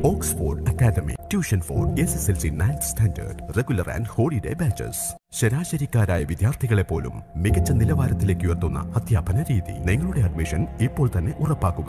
Oxford Academy. Tuition for SSLC 9th Standard. Regular and holiday batches. ശരാശരിക്കാരായ വിദ്യാർത്ഥികളെ പോലും മികച്ച നിലവാരത്തിലേക്ക് ഉയർത്തുന്ന അധ്യാപന രീതി നിങ്ങളുടെ അഡ്മിഷൻ ഇപ്പോൾ തന്നെ ഉറപ്പാക്കുക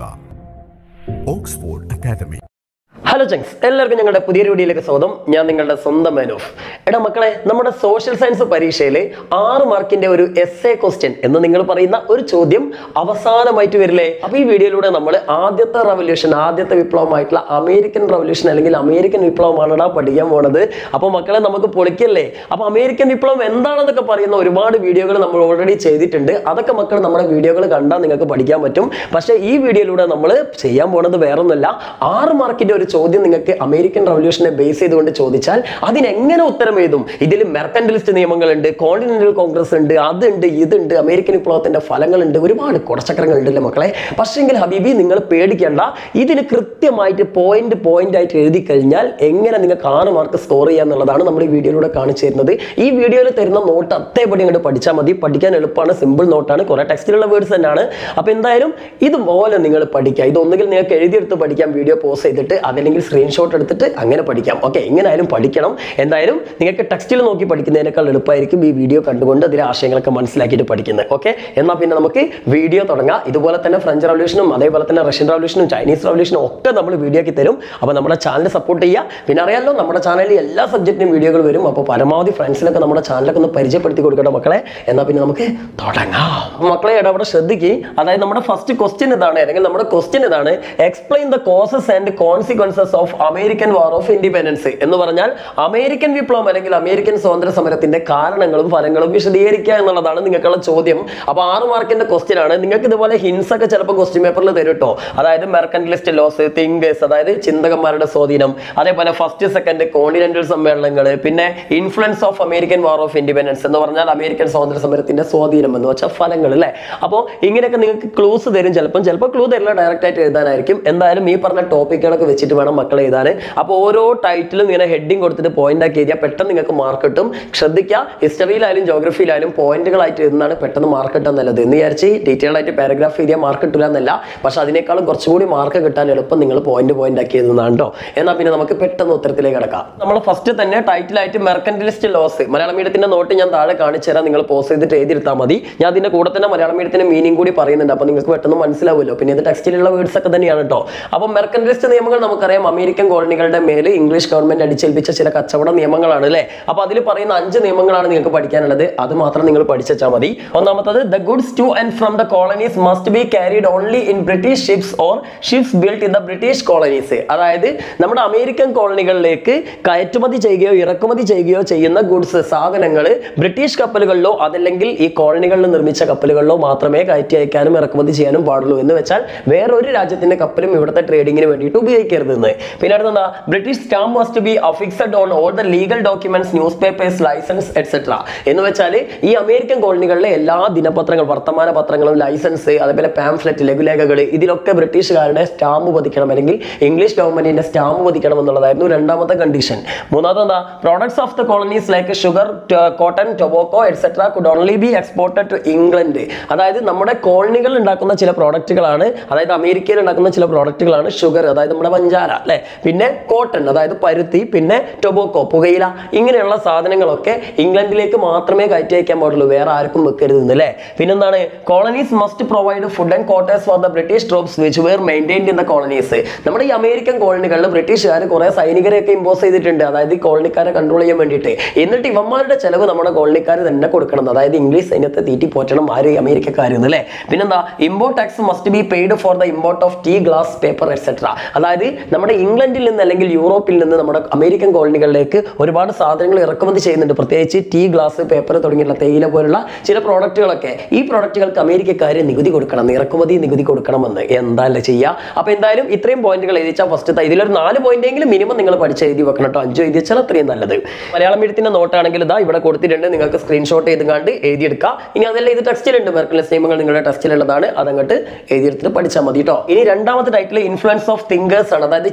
ഓക്സ്ഫോർഡ് അക്കാദമി ഹലോ ചങ്സ് എല്ലാവർക്കും ഞങ്ങളുടെ പുതിയൊരു വീഡിയോയിലേക്ക് സ്വാഗതം ഞാൻ നിങ്ങളുടെ സ്വന്തം മാനോഫ് എടാ മക്കളെ നമ്മുടെ സോഷ്യൽ സയൻസ് പരീക്ഷയിൽ ആറ് മാർക്കിന്റെ ഒരു എസ് എ ക്വസ്റ്റ്യൻ എന്ന് നിങ്ങൾ പറയുന്ന ഒരു ചോദ്യം അവസാനമായിട്ട് വരില്ലേ അപ്പൊ ഈ വീഡിയോയിലൂടെ നമ്മൾ ആദ്യത്തെ റവല്യൂഷൻ ആദ്യത്തെ വിപ്ലവമായിട്ടുള്ള അമേരിക്കൻ റവല്യൂഷൻ അല്ലെങ്കിൽ അമേരിക്കൻ വിപ്ലവമാണടാ പഠിക്കാൻ പോണത് അപ്പൊ മക്കളെ നമുക്ക് പൊളിക്കല്ലേ അപ്പൊ അമേരിക്കൻ വിപ്ലവം എന്താണെന്നൊക്കെ പറയുന്ന ഒരുപാട് വീഡിയോകൾ നമ്മൾ ഓൾറെഡി ചെയ്തിട്ടുണ്ട് അതൊക്കെ മക്കൾ നമ്മുടെ വീഡിയോകൾ കണ്ടാൽ നിങ്ങൾക്ക് പഠിക്കാൻ പറ്റും പക്ഷേ ഈ വീഡിയോയിലൂടെ നമ്മൾ ചെയ്യാൻ പോണത് വേറൊന്നുമല്ല ആറ് മാർക്കിന്റെ ഒരു ചോദ്യം നിങ്ങൾക്ക് അമേരിക്കൻ റവല്യൂഷനെ ബേസ് ചെയ്തുകൊണ്ട് ചോദിച്ചാൽ അതിനെങ്ങനെ ഉത്തരം എഴുതും ഇതിൽ മെർക്കൻഡലിസ്റ്റ് നിയമങ്ങളുണ്ട് കോണ്ടിനെന്റൽ കോൺഗ്രസ് ഉണ്ട് അതുണ്ട് ഇതുണ്ട് അമേരിക്കൻ വിപ്ലവത്തിന്റെ ഫലങ്ങളുണ്ട് ഒരുപാട് കുടച്ചക്രങ്ങൾ ഉണ്ടല്ലേ മക്കളെ പക്ഷെങ്കിൽ ഹബീബി നിങ്ങൾ പേടിക്കേണ്ട ഇതിന് കൃത്യമായിട്ട് പോയിന്റ് പോയിന്റ് ആയിട്ട് എഴുതി കഴിഞ്ഞാൽ എങ്ങനെ നിങ്ങൾക്ക് ആറ് മാർക്ക് സ്കോർ ചെയ്യുക എന്നുള്ളതാണ് നമ്മൾ ഈ വീഡിയോയിലൂടെ കാണിച്ചു തരുന്നത് ഈ വീഡിയോയിൽ തരുന്ന നോട്ട് അതേപടി അങ്ങോട്ട് പഠിച്ചാൽ മതി പഠിക്കാൻ എളുപ്പമാണ് സിമ്പിൾ നോട്ടാണ് കുറെ ടെക്സ്റ്റിലുള്ള വേർഡ്സ് തന്നെയാണ് അപ്പോൾ എന്തായാലും ഇതുപോലെ നിങ്ങൾ പഠിക്കുക ഇതൊന്നുകിൽ നിങ്ങൾക്ക് എഴുതിയെടുത്ത് പഠിക്കാം വീഡിയോ പോസ് ചെയ്തിട്ട് അതല്ലെങ്കിൽ സ്ക്രീൻഷോട്ട് എടുത്തിട്ട് അങ്ങനെ പഠിക്കാം ഓക്കെ എങ്ങനെയായാലും പഠിക്കണം എന്തായാലും നിങ്ങൾക്ക് ടെക്സ്റ്റിൽ നോക്കി പഠിക്കുന്നതിനേക്കാൾ എളുപ്പമായിരിക്കും ഈ വീഡിയോ കണ്ടുകൊണ്ട് അതിലെ ആശയങ്ങളൊക്കെ മനസ്സിലാക്കിയിട്ട് പഠിക്കുന്നത് ഓക്കെ എന്നാൽ പിന്നെ നമുക്ക് വീഡിയോ തുടങ്ങാം ഇതുപോലെ തന്നെ ഫ്രഞ്ച് റവല്യൂഷനും അതേപോലെ തന്നെ റഷ്യൻ റവല്യൂഷനും ചൈനീസ് റവല്യൂഷനും ഒക്കെ നമ്മൾ വീഡിയോ ആക്കി തരും അപ്പോൾ നമ്മുടെ ചാനൽ സപ്പോർട്ട് ചെയ്യുക പിന്നെ അറിയാമല്ലോ നമ്മുടെ ചാനലിൽ എല്ലാ സബ്ജക്റ്റിനും വീഡിയോകൾ വരും അപ്പോൾ പരമാവധി ഫ്രണ്ട്സിനൊക്കെ നമ്മുടെ ചാനലൊക്കെ ഒന്ന് പരിചയപ്പെടുത്തി കൊടുക്കട്ടെ മക്കളെ എന്നാൽ പിന്നെ നമുക്ക് തുടങ്ങാം അപ്പോൾ മക്കളെ ഇടപെടെ ശ്രദ്ധിക്കുക അതായത് നമ്മുടെ ഫസ്റ്റ് ക്വസ്റ്റ്യൻ ഇതാണ് അല്ലെങ്കിൽ നമ്മുടെ ക്വസ്റ്റ്യൻ ഇതാണ് explain the causes and consequences of American war of independence എന്ന് പറഞ്ഞാൽ അമേരിക്കൻ വിപ്ലവം അല്ലെങ്കിൽ അമേരിക്കൻ സ്വാതന്ത്ര്യ സമരത്തിന്റെ കാരണങ്ങളും ഫലങ്ങളും വിശദീകരിക്കുക എന്നുള്ളതാണ് നിങ്ങൾക്കുള്ള ചോദ്യം അപ്പോൾ ആറ് മാർക്കിന്റെ ക്വസ്റ്റ്യൻ ആണ് നിങ്ങൾക്ക് ഇതുപോലെ ഹിൻസ് ഒക്കെ ചിലപ്പോൾ ക്വസ്റ്റ്യൻ പേപ്പറിൽ തരും കേട്ടോ അതായത് മെർക്കൻഡലിസ്റ്റ് ലോസ് തിങ്കേഴ്സ് അതായത് ചിന്തകന്മാരുടെ സ്വാധീനം അതേപോലെ ഫസ്റ്റ് സെക്കൻഡ് കോണ്ടിനെന്റൽ സമ്മേളനങ്ങൾ പിന്നെ influence of American war of independence എന്ന് പറഞ്ഞാൽ അമേരിക്കൻ സ്വാതന്ത്ര്യ സമരത്തിന്റെ സ്വാധീനം എന്ന് വെച്ചാൽ ഫലങ്ങൾ അല്ലേ അപ്പോൾ ഇങ്ങനെയൊക്കെ നിങ്ങൾക്ക് ക്ലൂസ് തരും ചിലപ്പം ചിലപ്പോൾ ക്ലൂ തരില്ല ഡയറക്റ്റ് ആയിട്ട് എഴുതാനായിരിക്കും എന്തായാലും ഈ പറഞ്ഞ ടോപ്പിക്കുകളൊക്കെ വെച്ചിട്ട് വേണം മക്കളെ എഴുതാൻ അപ്പോൾ ഓരോ ടൈറ്റിലും ഇങ്ങനെ ഹെഡിങ് കൊടുത്തിട്ട് പോയിന്റ് ആക്കി എഴുതിയാൽ പെട്ടെന്ന് നിങ്ങൾക്ക് മാർക്ക് കിട്ടും ശ്രദ്ധിക്കുക ഹിസ്റ്ററിയിലായാലും ജോഗ്രഫിയിലായാലും പോയിന്റുകളായിട്ട് എഴുതുന്നതാണ് പെട്ടെന്ന് മാർക്ക് കിട്ടാൻ നല്ലത് എന്ന് വിചാരിച്ച് ഡീറ്റെയിൽ ആയിട്ട് പാരഗ്രാഫ് എഴുതിയാൽ മാർക്ക് കിട്ടില്ല എന്നല്ല പക്ഷെ അതിനേക്കാളും കുറച്ചുകൂടി മാർക്ക് കിട്ടാൻ എളുപ്പം നിങ്ങൾ പോയിന്റ് പോയിന്റ് ആക്കി എഴുതുന്നതാണ് കേട്ടോ എന്നാൽ പിന്നെ നമുക്ക് പെട്ടെന്ന് ഉത്തരത്തിലേക്ക് കിടക്കാം നമ്മൾ ഫസ്റ്റ് തന്നെ ടൈറ്റിലായിട്ട് മെർക്കൻഡലിസ്റ്റ് ലോസ് മലയാളം മീഡിയത്തിന്റെ നോട്ട് ഞാൻ താഴെ കാണിച്ചു തരാം നിങ്ങൾ പോസ് ചെയ്തിട്ട് എഴുതിയെടുത്താൽ മതി ഞാൻ അതിന്റെ കൂടെ തന്നെ മലയാളം മീഡിയത്തിന്റെ മീനിങ് കൂടി പറയുന്നുണ്ട് അപ്പോൾ നിങ്ങൾക്ക് പെട്ടെന്ന് മനസ്സിലാവുമല്ലോ പിന്നെ ഇത് ടെക്സ്റ്റിലുള്ള വേർഡ്സ് ഒക്കെ തന്നെയാണ് കേട്ടോ അപ്പോൾ മെർക്കൻഡലിസ്റ്റ് നിയമങ്ങൾ നമുക്കറിയാം അമേരിക്കൻ കോളനികളുടെ മേൽ ഇംഗ്ലീഷ് ഗവൺമെന്റ് അടിച്ചേൽപ്പിച്ച ചില കച്ചവട നിയമങ്ങളാണ് അല്ലേ അപ്പോൾ അതിൽ പറയുന്ന അഞ്ച് നിയമങ്ങളാണ് നിങ്ങൾക്ക് പഠിക്കാനുള്ളത് അത് മാത്രം നിങ്ങൾ പഠിച്ചാൽ മതി ഒന്നാമത്തത് the goods to and from the colonies must be carried only in British ships or ships built in the British colonies അതായത് നമ്മുടെ അമേരിക്കൻ കോളനികളിലേക്ക് കയറ്റുമതി ചെയ്യുകയോ ഇറക്കുമതി ചെയ്യുകയോ ചെയ്യുന്ന ഗുഡ്സ് സാധനങ്ങൾ ബ്രിട്ടീഷ് കപ്പലുകളിലോ അതല്ലെങ്കിൽ ഈ കോളനികളിൽ നിർമ്മിച്ച കപ്പലുകളിലോ മാത്രമേ കയറ്റി അയക്കാനും ഇറക്കുമതി ചെയ്യാനും പാടുള്ളൂ എന്ന് വെച്ചാൽ വേറൊരു രാജ്യത്തിന്റെ കപ്പലും ഇവിടുത്തെ ട്രേഡിങ്ങിന് വേണ്ടിയിട്ട് ഉപയോഗിക്കരുത് എന്ന് പിന്നെ അടുത്തെന്താ British stamp must be affixed on all the legal documents newspapers licence etcetera എന്ന് വെച്ചാൽ ഈ അമേരിക്കൻ കോളനികളിലെ എല്ലാ ദിനപത്രങ്ങൾ വർത്തമാന പത്രങ്ങളും ലൈസൻസ് അതേപോലെ പാംഫ്ലെറ്റ് ലഘുലേഖകൾ ഇതിലൊക്കെ ബ്രിട്ടീഷുകാരുടെ സ്റ്റാമ്പ് പതിക്കണം അല്ലെങ്കിൽ ഇംഗ്ലീഷ് ഗവൺമെന്റിന്റെ സ്റ്റാമ്പ് പതിക്കണം എന്നുള്ളതായിരുന്നു രണ്ടാമത്തെ കണ്ടീഷൻ മൂന്നാമത് എന്താ products of the colonies like sugar cotton tobacco etcetera could only be exported to England അതായത് നമ്മുടെ കോളനികൾ ഉണ്ടാക്കുന്ന ചില പ്രോഡക്റ്റുകളാണ് അതായത് അമേരിക്കയിൽ ഉണ്ടാക്കുന്ന ചില പ്രോഡക്റ്റുകളാണ് ഷുഗർ അതായത് നമ്മുടെ പഞ്ചാര അല്ലെ പിന്നെ കോട്ടൺ അതായത് പരുത്തി പിന്നെ ടൊബാക്കോ പുകയില ഇങ്ങനെയുള്ള സാധനങ്ങളൊക്കെ ഇംഗ്ലണ്ടിലേക്ക് മാത്രമേ കയറ്റി അയക്കാൻ പാടുള്ളൂ വേറെ ആർക്കും വെക്കരുത് അല്ലേ പിന്നെന്താണ് colonies must provide food and quarters for the British troops which were maintained in the colonies നമ്മുടെ ഈ അമേരിക്കൻ കോളനികളിൽ ബ്രിട്ടീഷുകാർ കുറെ സൈനികരെയൊക്കെ ഇമ്പോസ് ചെയ്തിട്ടുണ്ട് അതായത് ഈ കോളനിക്കാരെ കൺട്രോൾ ചെയ്യാൻ വേണ്ടിയിട്ട് എന്നിട്ട് ഇവന്മാരുടെ ചെലവ് നമ്മുടെ കോളനിക്കാർ തന്നെ കൊടുക്കണം അതായത് ഇംഗ്ലീഷ് സൈന്യത്തെ തീറ്റി പോറ്റണം ആര് അമേരിക്കക്കാരെന്ന് അല്ലേ പിന്നെന്താ import tax must be paid for the import of tea glass paper etcetera അതായത് നമ്മുടെ ഇംഗ്ലണ്ടിൽ നിന്ന് അല്ലെങ്കിൽ യൂറോപ്പിൽ നിന്ന് നമ്മുടെ അമേരിക്കൻ കോളനികളിലേക്ക് ഒരുപാട് സാധനങ്ങൾ ഇറക്കുമതി ചെയ്യുന്നുണ്ട് പ്രത്യേകിച്ച് ടീ ഗ്ലാസ് പേപ്പർ തുടങ്ങിയുള്ള തേയില പോലുള്ള ചില പ്രോഡക്റ്റുകളൊക്കെ ഈ പ്രോഡക്റ്റുകൾക്ക് അമേരിക്കക്കാർ നികുതി കൊടുക്കണം ഇറക്കുമതി നികുതി കൊടുക്കണമെന്ന് എന്തായാലും ചെയ്യുക അപ്പോൾ എന്തായാലും ഇത്രയും പോയിന്റുകൾ എഴുതിച്ചാൽ ഫസ്റ്റ് ഇതിലൊരു നാല് പോയിന്റ് എങ്കിലും മിനിമം നിങ്ങൾ പഠിച്ച് എഴുതി വെക്കണം കേട്ടോ അഞ്ചോ എഴുതി വെച്ചാൽ അത്രയും നല്ലത് മലയാളം മീഡിയത്തിന്റെ നോട്ടാണെങ്കിൽ ഇതാ ഇവിടെ കൊടുത്തിട്ടുണ്ട് നിങ്ങൾക്ക് സ്ക്രീൻഷോട്ട് ചെയ്തുകൊണ്ട് എഴുതിയെടുക്കുക ഇനി അതല്ല ഇത് ടെക്സ്റ്റിലുണ്ട് മെർക്കുലസ് നിയമങ്ങൾ നിങ്ങളുടെ ടെക്സ്റ്റിലുള്ളതാണ് അതങ്ങോട്ട് എഴുതിയെടുത്തിട്ട് പഠിച്ചാൽ മതി കേട്ടോ ഇനി രണ്ടാമത്തെ ടൈറ്റിൽ ഇൻഫ്ലുവൻസ് ഓഫ് തിങ്കേഴ്സ് ആണ് അതായത്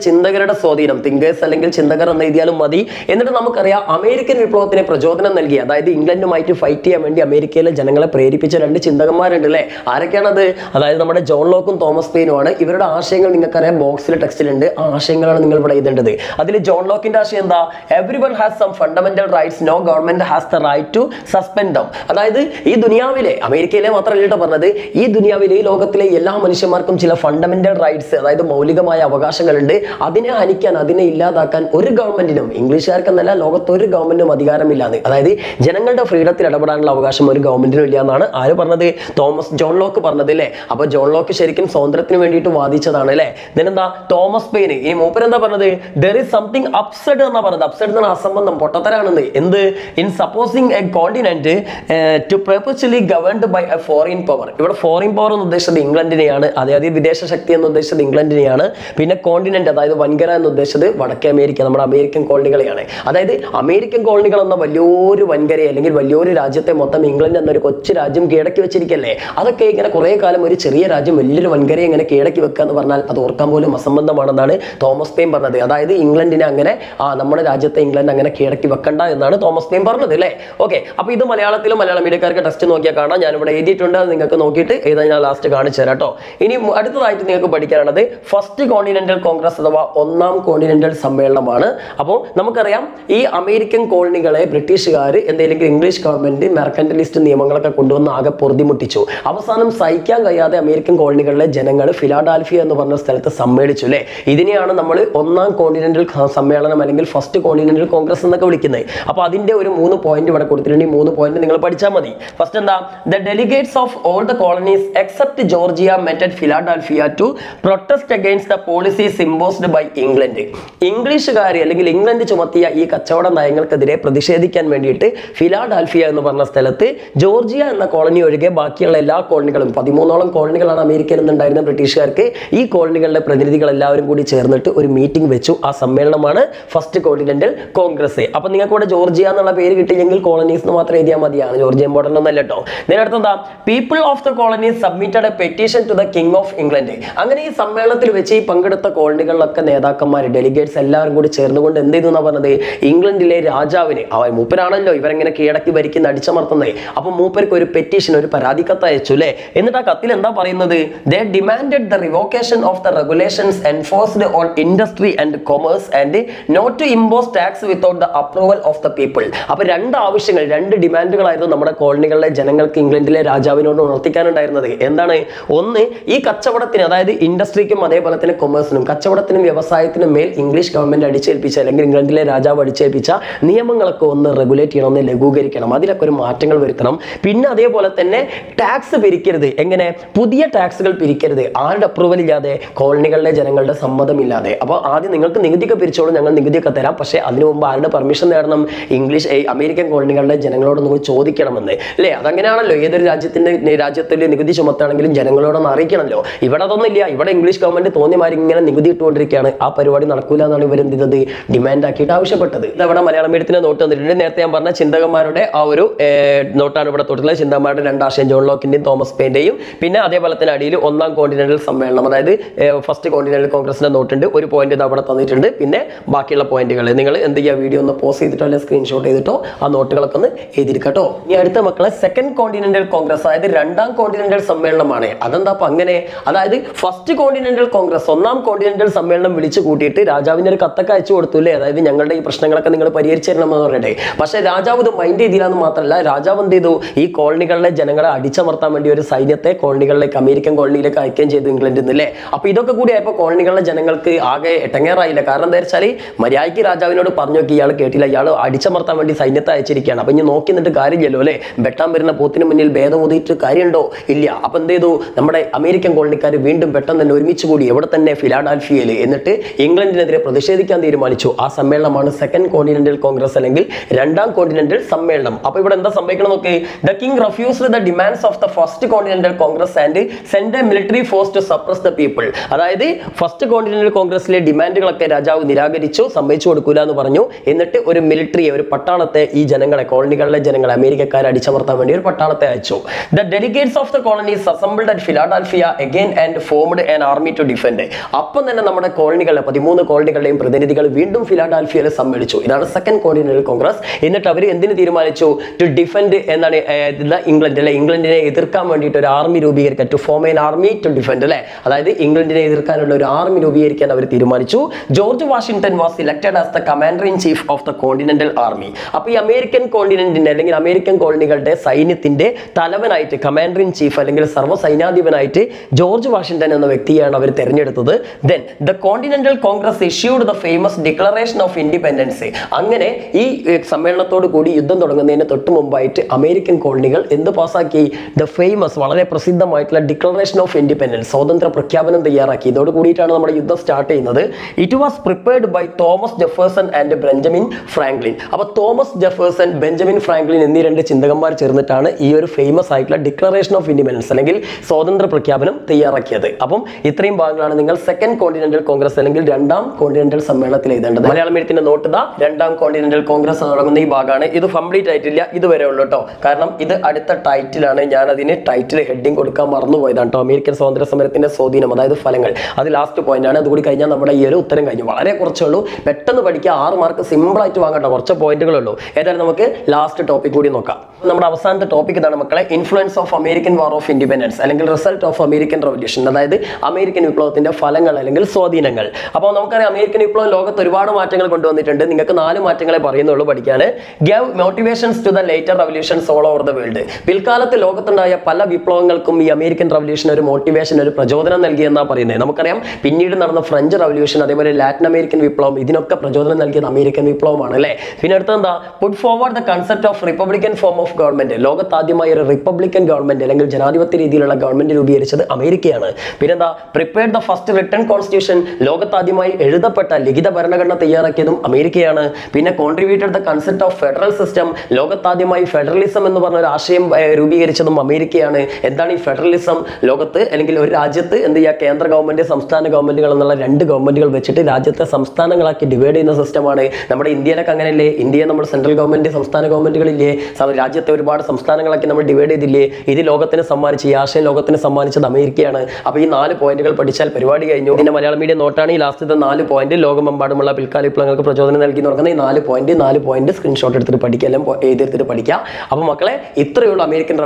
ചിന്തകരുടെ സ്വാധീനം തിങ്കേഴ്സ് അല്ലെങ്കിൽ ചിന്തകർ എന്ന് എഴുതിയാലും മതി എന്നിട്ട് നമുക്കറിയാം അമേരിക്കൻ വിപ്ലവത്തിന് പ്രചോദനം നൽകി അതായത് ഇംഗ്ലണ്ടുമായിട്ട് ഫൈറ്റ് ചെയ്യാൻ വേണ്ടി അമേരിക്കയിലെ ജനങ്ങളെ പ്രേരിപ്പിച്ച രണ്ട് ചിന്തകന്മാരുണ്ട് അല്ലേ ആരൊക്കെയാണത് അതായത് നമ്മുടെ ജോൺ ലോക്കും തോമസ് പെയിനുമാണ് ഇവരുടെ ആശയങ്ങൾ നിങ്ങൾക്കറിയാം ബോക്സിൽ ടെക്സ്റ്റിലുണ്ട് ആ ആശയങ്ങളാണ് നിങ്ങൾ ഇവിടെ എഴുതേണ്ടത് അതിൽ ജോൺ ലോക്കിന്റെ ആശയം എന്താ everyone has some fundamental rights no government has the right to suspend them അതായത് ഈ ദുനിയാവിലെ അമേരിക്കയിലെ മാത്രമല്ല കേട്ടോ പറഞ്ഞത് ഈ ദുനിയാവിലെ ഈ ലോകത്തിലെ എല്ലാ മനുഷ്യന്മാർക്കും ചില ഫണ്ടമെന്റൽ റൈറ്റ്സ് അതായത് മൗലികമായ അവകാശങ്ങളുണ്ട് അതിനെ ഹനിക്കാൻ അതിനെ ഇല്ലാതാക്കാൻ ഒരു ഗവൺമെന്റിനും ഇംഗ്ലീഷുകാർക്കെന്നല്ല ലോകത്ത് ഒരു ഗവൺമെന്റിനും അധികാരമില്ലാന്ന് അതായത് ജനങ്ങളുടെ ഫ്രീഡത്തിൽ ഇടപെടാനുള്ള അവകാശം ഒരു ഗവൺമെന്റിനും ഇല്ല എന്നാണ് ആര് പറഞ്ഞത് തോമസ് ജോൺ ലോക്ക് പറഞ്ഞത് അല്ലേ അപ്പൊ ജോൺ ലോക്ക് ശരിക്കും സ്വാതന്ത്ര്യത്തിന് വേണ്ടിയിട്ട് വാദിച്ചതാണ് അല്ലേ ഇതിനെന്താ തോമസ് പെയിന് ഈ മൂപ്പര് എന്താ പറഞ്ഞത് ദർ ഇസ് സംതിങ് അപ്സെഡ് എന്നാ പറഞ്ഞത് അപ്സെഡ് എന്നാണ് അസംബന്ധം പൊട്ടത്തരാണെന്ന് എന്ത് in supposing a continent to perpetually governed by a foreign power ഇവിടെ ഫോറിൻ പവർ എന്ന് ഉദ്ദേശിച്ചത് ഇംഗ്ലണ്ടിനെയാണ് അതായത് വിദേശ ശക്തി എന്ന് ഉദ്ദേശിച്ചത് ഇംഗ്ലണ്ടിനെയാണ് പിന്നെ കോണ്ടിനെന്റ് അതായത് വൻകര എന്ന് ഉദ്ദേശിച്ചത് വടക്കേ അമേരിക്ക നമ്മുടെ അമേരിക്കൻ കോളനികളെയാണ് അതായത് അമേരിക്കൻ കോളനികൾ എന്ന വലിയൊരു വൻകരയെ അല്ലെങ്കിൽ വലിയൊരു രാജ്യത്തെ മൊത്തം ഇംഗ്ലണ്ട് എന്നൊരു കൊച്ചു രാജ്യം കീഴടക്കി വെച്ചിരിക്കല്ലേ അതൊക്കെ ഇങ്ങനെ കുറേ കാലം ഒരു ചെറിയ രാജ്യം വലിയൊരു വൻകരയെ ഇങ്ങനെ കീഴടക്കി വെക്കുക എന്ന് പറഞ്ഞാൽ അത് ഓർക്കാൻ പോലും അസംബന്ധമാണെന്നാണ് തോമസ് പെയിൻ പറഞ്ഞത് അതായത് ഇംഗ്ലണ്ടിനെ അങ്ങനെ ആ നമ്മുടെ രാജ്യത്തെ ഇംഗ്ലണ്ട് അങ്ങനെ കീഴടക്കി വെക്കണ്ട എന്നാണ് തോമസ് പെയിൻ പറഞ്ഞത് അല്ലേ ഓക്കെ അപ്പൊ ഇത് മലയാളത്തിലും മലയാളം മീഡിയക്കാർക്ക് ടെസ്റ്റ് നോക്കിയാൽ കാണാം ഞാനിവിടെ എഴുതിയിട്ടുണ്ട് അത് നിങ്ങൾക്ക് നോക്കിയിട്ട് എഴുതാൻ ഞാൻ ലാസ്റ്റ് കാണിച്ചു തരാം കേട്ടോ ഇനി മു- അടുത്തതായിട്ട് നിങ്ങൾക്ക് പഠിക്കാനുള്ളത് ഫസ്റ്റ് കോണ്ടിനെന്റൽ കോൺഗ്രസ് അഥവാ ഒന്നാം കോണ്ടിനെന്റൽ സമ്മേളനമാണ് അപ്പോൾ നമുക്കറിയാം ഈ അമേരിക്കൻ കോളനികളെ ബ്രിട്ടീഷുകാർ എന്തെങ്കിലും ഇംഗ്ലീഷ് ഗവൺമെന്റ് മെർക്കന്റലിസ്റ്റ് നിയമങ്ങളൊക്കെ കൊണ്ടുവന്ന് ആകെ പൊറുതിമുട്ടിച്ചു അവസാനം സഹിക്കാൻ കഴിയാതെ അമേരിക്കൻ കോളനികളിലെ ജനങ്ങൾ ഫിലാഡാൽഫിയ എന്ന് പറഞ്ഞ സ്ഥലത്ത് സമ്മേളിച്ചു അല്ലേ ഇതിനെയാണ് നമ്മൾ ഒന്നാം കോണ്ടിനെന്റൽ സമ്മേളനം അല്ലെങ്കിൽ ഫസ്റ്റ് കോണ്ടിനെന്റൽ കോൺഗ്രസ് എന്നൊക്കെ വിളിക്കുന്നത് അപ്പോൾ അതിന്റെ ഒരു മൂന്ന് പോയിന്റ് ഇവിടെ കൊടുത്തിട്ടുണ്ട് ഈ മൂന്ന് പോയിന്റ് നിങ്ങൾ പഠിച്ചാൽ മതി ഫസ്റ്റ് എന്താ the delegates of all the colonies except Georgia met Philadelphia to protest against the policies imposed by England ഇംഗ്ലീഷുകാർ അല്ലെങ്കിൽ ഇംഗ്ലണ്ട് ചുമത്തിയ ഈ കച്ചവട നയങ്ങൾക്കെതിരെ പ്രതിഷേധിക്കാൻ വേണ്ടിയിട്ട് ഫിലാഡാൽഫിയ എന്ന് പറഞ്ഞ സ്ഥലത്ത് ജോർജിയ എന്ന കോളനി ഒഴികെ ബാക്കിയുള്ള എല്ലാ കോളനികളും പതിമൂന്നോളം കോളനികളാണ് അമേരിക്കയിൽ നിന്നുണ്ടായിരുന്ന ബ്രിട്ടീഷുകാർക്ക് ഈ കോളനികളുടെ പ്രതിനിധികൾ എല്ലാവരും കൂടി ചേർന്നിട്ട് ഒരു മീറ്റിംഗ് വെച്ചു ആ സമ്മേളനമാണ് ഫസ്റ്റ് കോണ്ടിനെന്റൽ കോൺഗ്രസ് അപ്പൊ നിങ്ങൾക്ക് ഇവിടെ ജോർജിയ എന്നുള്ള പേര് കിട്ടിയില്ലെങ്കിൽ കോളനീസ് എന്ന് മാത്രം എഴുതിയാൽ മതിയാണ് ജോർജിയ ഇമ്പോർട്ടൻ്റ് ഒന്നല്ല കേട്ടോ ഇതിനടുത്ത് എന്താ people of the colonies submitted a petition to the king of England അങ്ങനെ ഈ സമ്മേളനത്തിൽ വെച്ച് ഈ പങ്കെടുത്ത കോളനികളിലൊക്കെ നേതാക്കന്മാർ ഡെലിഗേറ്റ്സ് എല്ലാവരും കൂടി ചേർന്നുകൊണ്ട് എന്ത് ചെയ്തു എന്നാ പറഞ്ഞത് ഇംഗ്ലണ്ടിലെ രാജാവിന് അവൻ മൂപ്പരാണല്ലോ ഇവരെങ്ങനെ കീഴടക്കി ഭരിക്കുന്ന അടിച്ചമർത്തുന്നത് അപ്പൊ മൂപ്പർക്ക് ഒരു പെറ്റീഷൻ ഒരു പരാതിക്കത്ത് അയച്ചു അല്ലേ എന്നിട്ട് ആ കത്തിൽ എന്താ പറയുന്നത് they demanded the revocation of the regulations enforced on industry and commerce and not to impose tax without the approval of the people അപ്പൊ രണ്ട് ആവശ്യങ്ങൾ രണ്ട് ഡിമാൻഡുകളായിരുന്നു നമ്മുടെ കോളനികളിലെ ജനങ്ങൾക്ക് ഇംഗ്ലണ്ടിലെ രാജാവിനോട് ഉണർത്തിക്കാനുണ്ടായിരുന്നത് എന്താണ് ഒന്ന് ഈ കച്ചവടത്തിന് അതായത് ഇൻഡസ്ട്രിക്കും അതേപോലെ തന്നെ കൊമേഴ്സിനും കച്ചവടത്തിനും വ്യവസായത്തിനും മേൽ ഇംഗ്ലീഷ് ഗവൺമെന്റ് അടിച്ചേൽപ്പിച്ച അല്ലെങ്കിൽ ഇംഗ്ലണ്ടിലെ രാജാവ് അടിച്ചേൽപ്പിച്ച നിയമങ്ങളൊക്കെ ഒന്ന് റെഗുലേറ്റ് ചെയ്യണം ഒന്ന് ലഘൂകരിക്കണം അതിലൊക്കെ ഒരു മാറ്റങ്ങൾ വരുത്തണം പിന്നെ അതേപോലെ തന്നെ ടാക്സ് പിരിക്കരുത് എങ്ങനെ പുതിയ ടാക്സുകൾ പിരിക്കരുത് ആരുടെ അപ്രൂവൽ ഇല്ലാതെ കോളനികളിലെ ജനങ്ങളുടെ സമ്മതമില്ലാതെ അപ്പോൾ ആദ്യം നിങ്ങൾക്ക് നികുതിയൊക്കെ പിരിച്ചോളൂ ഞങ്ങൾ നികുതിയൊക്കെ തരാം പക്ഷേ അതിനു മുമ്പ് ആരുടെ പെർമിഷൻ നേടണം ഇംഗ്ലീഷ് ഏ, അമേരിക്കൻ കോളനികളുടെ ജനങ്ങളോട് നിങ്ങൾ ചോദിക്കണമെന്ന് അല്ലേ അതങ്ങനെയാണല്ലോ ഏതൊരു രാജ്യത്തിന്റെ നി- രാജ്യത്തിൽ നികുതി ചുമത്താണെങ്കിലും ജനങ്ങളോടൊന്ന് അറിയിക്കണമല്ലോ ഇവിടെ അതൊന്നും ഇല്ല ഇവിടെ ഇംഗ്ലീഷ് ഗവൺമെന്റ് തോന്നിയമാരി ഇങ്ങനെ നികുതി ഇട്ടുകൊണ്ടിരിക്കുകയാണ് ആ പരിപാടി നടക്കൂല എന്നാണ് ഇവർ എന്ത് ചെയ്തത് ഡിമാൻഡ് ആക്കിയിട്ട് ആവശ്യപ്പെട്ടത് ഇതവിടെ മലയാളം മീഡിയത്തിന്റെ നോട്ട് വന്നിട്ടുണ്ട് നേരത്തെ ഞാൻ പറഞ്ഞ ചിന്തകന്മാരുടെ ആ ഒരു ഏ, നോട്ടാണ് ഇവിടെ തൊട്ടുള്ളത് ചിന്തകന്മാരുടെ രണ്ടാശയം ജോൺ ലോക്കിന്റെയും തോമസ് പെയിന്റെയും പിന്നെ അതേപോലെ തന്നെ അടിയിൽ ഒന്നാം കോണ്ടിനെന്റൽ സമ്മേളനം അതായത് ഫസ്റ്റ് കോണ്ടിനെന്റൽ കോൺഗ്രസിന്റെ നോട്ടുണ്ട് ഒരു പോയിന്റ് ഇത് അവിടെ തന്നിട്ടുണ്ട് പിന്നെ ബാക്കിയുള്ള പോയിന്റുകൾ നിങ്ങൾ എന്ത് ചെയ്യുക വീഡിയോ ഒന്ന് പോസ്റ്റ് ചെയ്തിട്ടോ അല്ലെങ്കിൽ സ്ക്രീൻഷോട്ട് ചെയ്തിട്ടോ ആ നോട്ടുകളൊക്കെ ഒന്ന് എഴുതിയിരിക്കട്ടോ ഇനി അടുത്ത മക്കളെ സെക്കൻഡ് കോണ്ടിനെന്റൽ കോൺഗ്രസ് അതായത് രണ്ടാം കോണ്ടിനെന്റൽ സമ്മേളനമാണ് അതെന്താ അപ്പൊ അങ്ങനെ അതായത് ഫസ്റ്റ് കോണ്ടിനെന്റൽ കോൺഗ്രസ് ഒന്നാം കോണ്ടിനെന്റൽ സമ്മേളനം വിളിച്ചു കൂട്ടിയിട്ട് രാജാവിന് ഒരു കത്തൊക്കെ അയച്ചു കൊടുത്തൂല്ലേ അതായത് ഞങ്ങളുടെ ഈ പ്രശ്നങ്ങളൊക്കെ നിങ്ങൾ പരിഹരിച്ചു തരണമെന്ന് പറയട്ടെ പക്ഷേ രാജാവ് ഇത് മൈൻഡ് ചെയ്തില്ല എന്ന് മാത്രമല്ല രാജാവ് എന്ത് ചെയ്തു ഈ കോളനികളിലെ ജനങ്ങളെ അടിച്ചമർത്താൻ വേണ്ടി ഒരു സൈന്യത്തെ കോളനികളിലേക്ക് അമേരിക്കൻ കോളനിയിലേക്ക് അയക്കുകയും ചെയ്തു ഇംഗ്ലണ്ടിൽ നിന്ന് അല്ലേ അപ്പൊ ഇതൊക്കെ കൂടി ആയപ്പോൾ കോളനികളിലെ ജനങ്ങൾക്ക് ആകെ എട്ടങ്ങേറായില്ല കാരണം എന്താ വെച്ചാൽ മര്യാദയ്ക്ക് രാജാവിനോട് പറഞ്ഞു നോക്കി ഇയാൾ കേട്ടില്ല ഇയാൾ അടിച്ചമർത്താൻ വേണ്ടി സൈന്യത്തെ അയച്ചിരിക്കുകയാണ് അപ്പൊ ഇനി നോക്കി നിന്നിട്ട് കാര്യമില്ലല്ലോ അല്ലേ വെട്ടാൻ വരുന്ന പോത്തിന് മുന്നിൽ ഭേദം ഊതിയിട്ട് കാര്യമുണ്ടോ ഇല്ല അപ്പൊ എന്ത് ചെയ്തു നമ്മുടെ അമേരിക്കൻ കോളനിക്കാർ വീണ്ടും പെട്ടെന്ന് തന്നെ ഒരുമിച്ച് കൂടി എവിടെ തന്നെ ഫിലാഡാൽഫിയയിൽ എന്നിട്ട് ഇംഗ്ലണ്ടിനെതിരെ പ്രതിഷേധിക്കാൻ തീരുമാനിച്ചു ആ സമ്മേളനമാണ് സെക്കൻഡ് കോണ്ടിനെന്റൽ കോൺഗ്രസ് അല്ലെങ്കിൽ രണ്ടാം കോണ്ടിനെന്റൽ സമ്മേളനം അപ്പൊ ഇവിടെ എന്താ സംഭവിക്കണം നോക്കി the king refused the demands of the first continental congress and send a military force to suppress the people അതായത് ഫസ്റ്റ് കോണ്ടിനെന്റൽ കോൺഗ്രസിലെ ഡിമാൻഡുകളൊക്കെ രാജാവ് നിരാകരിച്ചു സമ്മതിച്ചു കൊടുക്കൂല എന്ന് പറഞ്ഞു എന്നിട്ട് ഒരു മിലിറ്ററിയെ ഒരു പട്ടാളത്തെ ഈ ജനങ്ങളെ കോളനികളിലെ ജനങ്ങളെ അമേരിക്കക്കാരെ അടിച്ചമർത്താൻ വേണ്ടി ഒരു പട്ടാളത്തെ അയച്ചു the delegates of the colonies assembled at Philadelphia again and formed an army to defend അപ്പം തന്നെ നമ്മുടെ കോളനികളെ പതിമൂന്ന് കോളനികളുടെയും പ്രതിനിധികൾ വീണ്ടും ഫിലാഡൽഫിയയിൽ സമ്മേളിച്ചു ഇതാണ് സെക്കൻഡ് കോണ്ടിനെന്റൽ കോൺഗ്രസ് എന്നിട്ട് അവർ എന്തിന് തീരുമാനിച്ചു ടു ഡിഫെൻഡ് എന്താണ് ഏർ, ഇത് ഇംഗ്ലണ്ട് അല്ലെ ഇംഗ്ലണ്ടിനെ എതിർക്കാൻ വേണ്ടിയിട്ട് ഒരു ആർമി രൂപീകരിക്കാൻ to form an army to defend അല്ലെ അതായത് ഇംഗ്ലണ്ടിനെ എതിർക്കാനുള്ള ഒരു ആർമി രൂപീകരിക്കാൻ അവർ തീരുമാനിച്ചു George Washington was elected as the commander in chief of the continental army അപ്പൊ ഈ അമേരിക്കൻ കോണ്ടിനെന്റിന്റെ അല്ലെങ്കിൽ അമേരിക്കൻ കോളനികളുടെ സൈന്യത്തിന്റെ തലവനായിട്ട് കമാൻഡർ ഇൻ ചീഫ് അല്ലെങ്കിൽ സർവ്വസൈനാധിപനായിട്ട് ജോർജ് വാഷിംഗ്ടൺ എന്ന വ്യക്തിയാണ് അവർ തെരഞ്ഞെടുത്തത് then the continental congress issued the famous declaration of independence അങ്ങനെ ഈ ഏർ, സമ്മേളനത്തോടു കൂടി യുദ്ധം തുടങ്ങുന്നതിന് തൊട്ട് മുമ്പായിട്ട് അമേരിക്കൻ കോളനികൾ എന്ത് പാസാക്കി ദ ഫേമസ് വളരെ പ്രസിദ്ധമായിട്ടുള്ള ഡിക്ലറേഷൻ ഓഫ് ഇൻഡിപെൻഡൻസ് സ്വാതന്ത്ര്യ പ്രഖ്യാപനം തയ്യാറാക്കി ഇതോട് കൂടിയിട്ടാണ് നമ്മുടെ യുദ്ധം സ്റ്റാർട്ട് ചെയ്യുന്നത് it was prepared by Thomas Jefferson and Benjamin Franklin അപ്പോൾ തോമസ് ജെഫേഴ്സൺ ബെഞ്ചമിൻ ഫ്രാങ്ക്ലിൻ എന്നീ രണ്ട് ചിന്തകന്മാർ ചേർന്നിട്ടാണ് ഈ ഒരു ഫേമസ് ആയിട്ടുള്ള ഡിക്ലറേഷൻ ഓഫ് ഇൻഡിപെൻഡൻസ് അല്ലെങ്കിൽ സ്വാതന്ത്ര്യ പ്രഖ്യാപനം തയ്യാറാക്കിയത് അപ്പം ഇത്രയും ഭാഗങ്ങളാണ് നിങ്ങൾ സെക്കൻഡ് കോണ്ടിനെന്റൽ കോൺഗ്രസ് അല്ലെങ്കിൽ രണ്ടാം കോണ്ടിനെന്റൽ സമ്മേളനത്തിൽ എഴുതേണ്ടത് മലയാളം എഴുത്തിന്റെ നോട്ട് ഇതാ രണ്ടാം കോണ്ടിനെന്റൽ കോൺഗ്രസ് തുടങ്ങുന്ന ഈ ഭാഗമാണ് ഇത് കംപ്ലീറ്റ് ആയിട്ടില്ല ഇതുവരെ ഉള്ളൂ കേട്ടോ കാരണം ഇത് അടുത്ത ടൈറ്റിലാണ് ഞാൻ അതിന് ടൈറ്റിൽ ഹെഡിങ് കൊടുക്കാൻ മറന്നുപോയതാണ് കേട്ടോ അമേരിക്കൻ സ്വാതന്ത്ര്യ സമരത്തിന്റെ സ്വാധീനം അതായത് ഫലങ്ങൾ അത് ലാസ്റ്റ് പോയിന്റ് ആണ് അതുകൂടി കഴിഞ്ഞാൽ നമ്മുടെ ഈ ഒരു ഉത്തരം കഴിഞ്ഞു വളരെ കുറച്ചേ ഉള്ളൂ പെട്ടെന്ന് പഠിക്കുക ആറ് മാർക്ക് സിമ്പിൾ ആയിട്ട് വാങ്ങട്ടോ കുറച്ച് പോയിന്റുകളേ ഉള്ളൂ ഏതായാലും നമുക്ക് ലാസ്റ്റ് ടോപ്പിക് കൂടി നോക്കാം നമ്മുടെ അവസാനത്തെ ടോപ്പിക് ഇതാണ് മക്കളെ influence of American war of independence അല്ലെങ്കിൽ റിസൾട്ട് ഓഫ് അമേരിക്കൻ റവല്യൂഷൻ അതായത് അമേരിക്കൻ വിപ്ലവത്തിന്റെ ഫലങ്ങൾ അല്ലെങ്കിൽ സ്വാധീനങ്ങൾ അപ്പോൾ നമുക്കറിയാം അമേരിക്കൻ വിപ്ലവം ലോകത്ത് ഒരുപാട് മാറ്റങ്ങൾ കൊണ്ടുവന്നിട്ടുണ്ട് നിങ്ങൾക്ക് നാല് മാറ്റങ്ങളെ പറയുന്നുള്ളൂ പഠിക്കാൻ gave motivations to the later revolutions all over the world പിൽക്കാലത്ത് ലോകത്തുണ്ടായ പല വിപ്ലവങ്ങൾക്കും ഈ അമേരിക്കൻ റവല്യൂഷൻ ഒരു മോട്ടിവേഷൻ ഒരു പ്രചോദനം നൽകിയെന്നാണ് പറയുന്നത് നമുക്കറിയാം പിന്നീട് നടന്ന ഫ്രഞ്ച് റവല്യൂഷൻ അതേപോലെ ലാറ്റിൻ അമേരിക്കൻ വിപ്ലവം ഇതിനൊക്കെ പ്രചോദനം നൽകിയത് അമേരിക്കൻ വിപ്ലവമാണ് അല്ലേ പിന്നെ അടുത്ത എന്താ put forward the concept of republican form of government ലോകത്ത് ആദ്യമായി ഒരു റിപ്പബ്ലിക്കൻ ഗവൺമെന്റ് അല്ലെങ്കിൽ ജനാധിപത്യ രീതിയിലുള്ള ഗവൺമെന്റ് രൂപീകരിച്ചത് അമേരിക്കയാണ് പിന്നെന്താ prepared the first written constitution ലോകത്ത് ആദ്യമായി എഴുതപ്പെട്ട ലിഖിത ഭരണഘടന തയ്യാറാക്കിയതും അമേരിക്കയാണ് പിന്നെ contributed the concept of federal system ലോകത്താദ്യമായി ഫെഡറലിസം എന്ന് പറഞ്ഞ ഒരു ആശയം ഏർ, രൂപീകരിച്ചതും അമേരിക്കയാണ് എന്താണ് ഈ ഫെഡറലിസം ലോകത്ത് അല്ലെങ്കിൽ ഒരു രാജ്യത്ത് എന്ത് ചെയ്യുക കേന്ദ്ര ഗവൺമെന്റ് സംസ്ഥാന ഗവൺമെന്റുകൾ എന്നുള്ള രണ്ട് ഗവൺമെന്റുകൾ വെച്ചിട്ട് രാജ്യത്തെ സംസ്ഥാനങ്ങളാക്കി ഡിവൈഡ് ചെയ്യുന്ന സിസ്റ്റമാണ് നമ്മുടെ ഇന്ത്യയിലൊക്കെ അങ്ങനെയല്ലേ ഇന്ത്യയെ നമ്മൾ സെൻട്രൽ ഗവൺമെന്റ് സംസ്ഥാന ഗവൺമെന്റുകളില്ലേ സ- രാജ്യത്തെ ഒരുപാട് സംസ്ഥാനങ്ങളാക്കി നമ്മൾ ഡിവൈഡ് ചെയ്തില്ലേ ഇത് ലോകത്തിന് സമ്മാനിച്ച് ഈ ആശയം ലോകത്തിന് സമ്മാനിച്ചത് അമേരിക്കയാണ് അപ്പോൾ ഈ നാല് പോയിന്റുകൾ പഠിച്ചാൽ പരിപാടി കഴിഞ്ഞു ഇതിന്റെ മലയാളം മീഡിയം നോട്ടാണ് ഈ ലാസ്റ്റത്തെ നാല് പോയിന്റ് ലോകമെമ്പാടുമുള്ള പിൽക്കാല വിപ്ലവങ്ങൾക്ക് പ്രചോദനം നൽകി എന്ന് പറയുന്നത് ഈ നാല് പോയിന്റ് നാല് പോയിന്റ് സ്ക്രീൻഷോട്ട് എടുത്തിട്ട് പഠിക്കുക എല്ലാം എഴുതിയെടുത്തിട്ട് പഠിക്കുക അപ്പോൾ മക്കളെ ഇത്രയുള്ള അമേരിക്കൻ